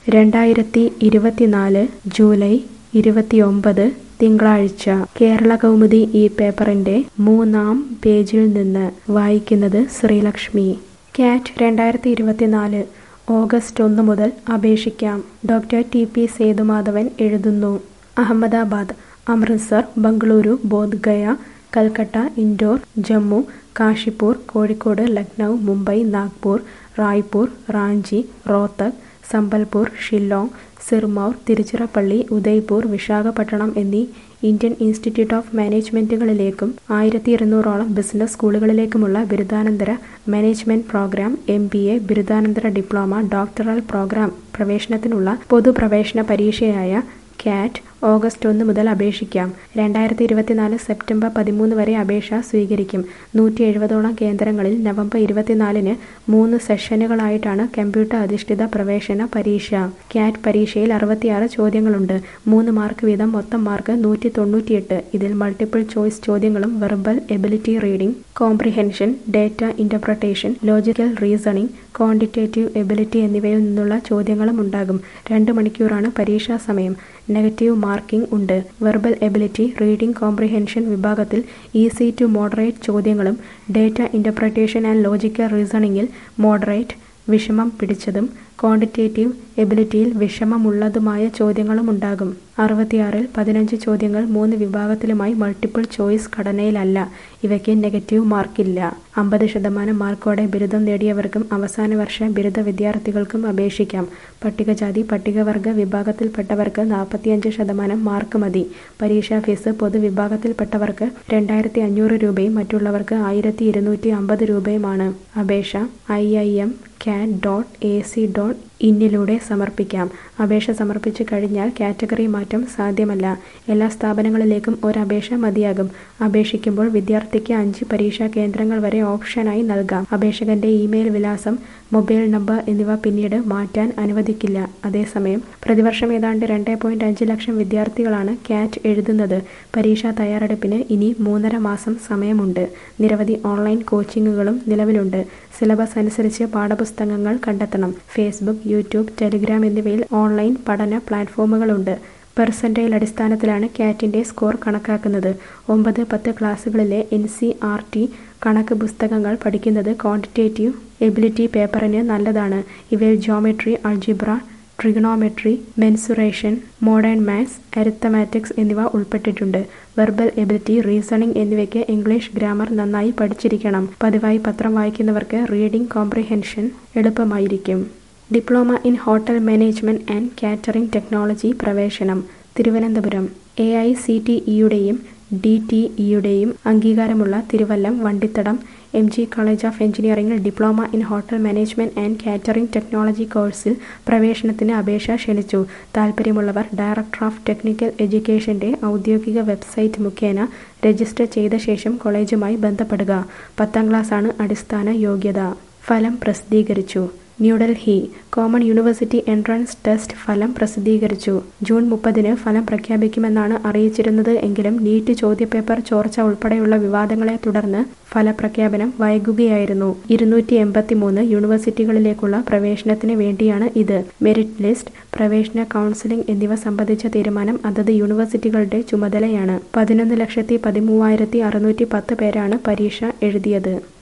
രണ്ടായിരത്തി ഇരുപത്തിനാല് ജൂലൈ ഇരുപത്തിയൊമ്പത് തിങ്കളാഴ്ച കേരള കൗമുദി ഈ പേപ്പറിന്റെ മൂന്നാം പേജിൽ നിന്ന് വായിക്കുന്നത് ശ്രീലക്ഷ്മി കാറ്റ് രണ്ടായിരത്തി ഇരുപത്തിനാല് ഓഗസ്റ്റ് ഒന്ന് മുതൽ അപേക്ഷിക്കാം ഡോക്ടർ ടി പി സേതുമാധവൻ എഴുതുന്നു അഹമ്മദാബാദ് അമൃത്സർ ബംഗളൂരു ബോധ്ഗയ കൽക്കട്ട ഇൻഡോർ ജമ്മു കാശിപ്പൂർ കോഴിക്കോട് ലക്നൗ മുംബൈ നാഗ്പൂർ റായ്പൂർ റാഞ്ചി റോത്തക് സംബൽപൂർ ഷില്ലോങ് സിർമൗർ തിരുച്ചിറപ്പള്ളി ഉദയ്പൂർ വിശാഖപട്ടണം എന്നീ ഇന്ത്യൻ ഇൻസ്റ്റിറ്റ്യൂട്ട് ഓഫ് മാനേജ്മെന്റുകളിലേക്കും ആയിരത്തി ഇരുന്നൂറോളം ബിസിനസ് സ്കൂളുകളിലേക്കുമുള്ള ബിരുദാനന്തര management program M B A ബിരുദാനന്തര ഡിപ്ലോമ ഡോക്ടറൽ പ്രോഗ്രാം പ്രവേശനത്തിനുള്ള പൊതുപ്രവേശന പരീക്ഷയായ കാറ്റ് ഓഗസ്റ്റ് ഒന്ന് മുതൽ അപേക്ഷിക്കാം രണ്ടായിരത്തി ഇരുപത്തിനാല് സെപ്റ്റംബർ പതിമൂന്ന് വരെ അപേക്ഷ സ്വീകരിക്കും നൂറ്റി എഴുപതോളം കേന്ദ്രങ്ങളിൽ നവംബർ ഇരുപത്തിനാലിന് മൂന്ന് സെഷനുകളായിട്ടാണ് കമ്പ്യൂട്ടർ അധിഷ്ഠിത പ്രവേശന പരീക്ഷ കാറ്റ് പരീക്ഷയിൽ അറുപത്തിയാറ് ചോദ്യങ്ങളുണ്ട് മൂന്ന് മാർക്ക് വീതം മൊത്തം മാർക്ക് നൂറ്റി തൊണ്ണൂറ്റിയെട്ട് ഇതിൽ മൾട്ടിപ്പിൾ ചോയ്സ് ചോദ്യങ്ങളും verbal ability reading comprehension data interpretation logical reasoning quantitative ability എന്നിവയിൽ നിന്നുള്ള ചോദ്യങ്ങളും ഉണ്ടാകും രണ്ട് മണിക്കൂറാണ് പരീക്ഷാ സമയം നെഗറ്റീവ് മാർക്കിംഗ് ഉണ്ട് വെർബൽ എബിലിറ്റി റീഡിംഗ് കോംപ്രിഹെൻഷൻ വിഭാഗത്തിൽ ഈസി ടു മോഡറേറ്റ് ചോദ്യങ്ങളും ഡേറ്റ ഇന്റർപ്രട്ടേഷൻ ആൻഡ് ലോജിക്കൽ റീസണിംഗിൽ മോഡറേറ്റ് വിഷമം പിടിച്ചതും ക്വാണ്ടിറ്റേറ്റീവ് എബിലിറ്റിയിൽ വിഷമമുള്ളതുമായ ചോദ്യങ്ങളും ഉണ്ടാകും അറുപത്തിയാറിൽ പതിനഞ്ച് ചോദ്യങ്ങൾ മൂന്ന് വിഭാഗത്തിലുമായി മൾട്ടിപ്പിൾ ചോയ്സ് ഘടനയിലല്ല ഇവയ്ക്ക് നെഗറ്റീവ് മാർക്കില്ല അമ്പത് ശതമാനം മാർക്കോടെ ബിരുദം നേടിയവർക്കും അവസാന വർഷ ബിരുദ വിദ്യാർത്ഥികൾക്കും അപേക്ഷിക്കാം പട്ടികജാതി പട്ടികവർഗ വിഭാഗത്തിൽപ്പെട്ടവർക്ക് നാൽപ്പത്തിയഞ്ച് ശതമാനം മാർക്ക് മതി പരീക്ഷാ ഫീസ് പൊതുവിഭാഗത്തിൽപ്പെട്ടവർക്ക് രണ്ടായിരത്തി അഞ്ഞൂറ് രൂപയും മറ്റുള്ളവർക്ക് ആയിരത്തി ഇരുന്നൂറ്റി അമ്പത് രൂപയുമാണ് അപേക്ഷ I I M CAT dot A C dot ഇന്നിലൂടെ സമർപ്പിക്കാം അപേക്ഷ സമർപ്പിച്ചു കഴിഞ്ഞാൽ കാറ്റഗറി മാറ്റം സാധ്യമല്ല എല്ലാ സ്ഥാപനങ്ങളിലേക്കും ഒരപേക്ഷ മതിയാകും അപേക്ഷിക്കുമ്പോൾ വിദ്യാർത്ഥിക്ക് അഞ്ച് പരീക്ഷാ കേന്ദ്രങ്ങൾ വരെ ഓപ്ഷനായി നൽകാം അപേക്ഷകന്റെ ഇമെയിൽ വിലാസം മൊബൈൽ നമ്പർ എന്നിവ പിന്നീട് മാറ്റാൻ അനുവദിക്കില്ല അതേസമയം പ്രതിവർഷം ഏതാണ്ട് രണ്ട് പോയിന്റ് അഞ്ച് ലക്ഷം വിദ്യാർത്ഥികളാണ് കാറ്റ് എഴുതുന്നത് പരീക്ഷാ തയ്യാറെടുപ്പിന് ഇനി മൂന്നര മാസം സമയമുണ്ട് നിരവധി ഓൺലൈൻ കോച്ചിങ്ങുകളും നിലവിലുണ്ട് സിലബസ് അനുസരിച്ച് പാഠപുസ്തകങ്ങൾ കണ്ടെത്തണം ഫേസ്ബുക്ക് യൂട്യൂബ് ടെലിഗ്രാം എന്നിവയിൽ ഓൺലൈൻ പഠന പ്ലാറ്റ്ഫോമുകളുണ്ട് പെർസെൻറ്റൈൽ അടിസ്ഥാനത്തിലാണ് കാറ്റിൻ്റെ സ്കോർ കണക്കാക്കുന്നത് ഒമ്പത് പത്ത് ക്ലാസ്സുകളിലെ എൻ സി ആർ ടി കണക്ക് പുസ്തകങ്ങൾ പഠിക്കുന്നത് ക്വാണ്ടിറ്റേറ്റീവ് എബിലിറ്റി പേപ്പറിന് നല്ലതാണ് ഇവയിൽ geometry algebra trigonometry mensuration modern maths arithmetics എന്നിവ ഉൾപ്പെട്ടിട്ടുണ്ട് വെർബൽ എബിലിറ്റി റീസണിംഗ് എന്നിവയ്ക്ക് ഇംഗ്ലീഷ് ഗ്രാമർ നന്നായി പഠിച്ചിരിക്കണം പതിവായി പത്രം വായിക്കുന്നവർക്ക് റീഡിംഗ് കോംപ്രിഹെൻഷൻ എളുപ്പമായിരിക്കും diploma in hotel management and catering technology പ്രവേശനം Thiruvananthapuram A I C T ഇയുടെയും ഡി ടി ഇയുടെയും അംഗീകാരമുള്ള Thiruvallam Vandithadam M G college of എഞ്ചിനീയറിംഗിൽ diploma in hotel management and catering technology കോഴ്സിൽ പ്രവേശനത്തിന് അപേക്ഷ ക്ഷണിച്ചു താൽപ്പര്യമുള്ളവർ ഡയറക്ടർ ഓഫ് ടെക്നിക്കൽ എഡ്യൂക്കേഷന്റെ ഔദ്യോഗിക വെബ്സൈറ്റ് മുഖേന രജിസ്റ്റർ ചെയ്ത ശേഷം കോളേജുമായി ബന്ധപ്പെടുക പത്താം ക്ലാസ്സാണ് അടിസ്ഥാന യോഗ്യത ഫലം പ്രസിദ്ധീകരിച്ചു New Delhi common university entrance test ഫലം പ്രസിദ്ധീകരിച്ചു ജൂൺ മുപ്പതിന് ഫലം പ്രഖ്യാപിക്കുമെന്നാണ് അറിയിച്ചിരുന്നത് എങ്കിലും നീറ്റ് ചോദ്യപേപ്പർ ചോർച്ച ഉൾപ്പെടെയുള്ള വിവാദങ്ങളെ തുടർന്ന് ഫലപ്രഖ്യാപനം വൈകുകയായിരുന്നു ഇരുന്നൂറ്റി എൺപത്തിമൂന്ന് യൂണിവേഴ്സിറ്റികളിലേക്കുള്ള പ്രവേശനത്തിന് വേണ്ടിയാണ് ഇത് മെറിറ്റ് ലിസ്റ്റ് പ്രവേശന കൗൺസിലിംഗ് എന്നിവ സംബന്ധിച്ച തീരുമാനം അതത് യൂണിവേഴ്സിറ്റികളുടെ ചുമതലയാണ് പതിനൊന്ന് ലക്ഷത്തി പതിമൂവായിരത്തി അറുന്നൂറ്റി പത്ത് പേരാണ് പരീക്ഷ എഴുതിയത്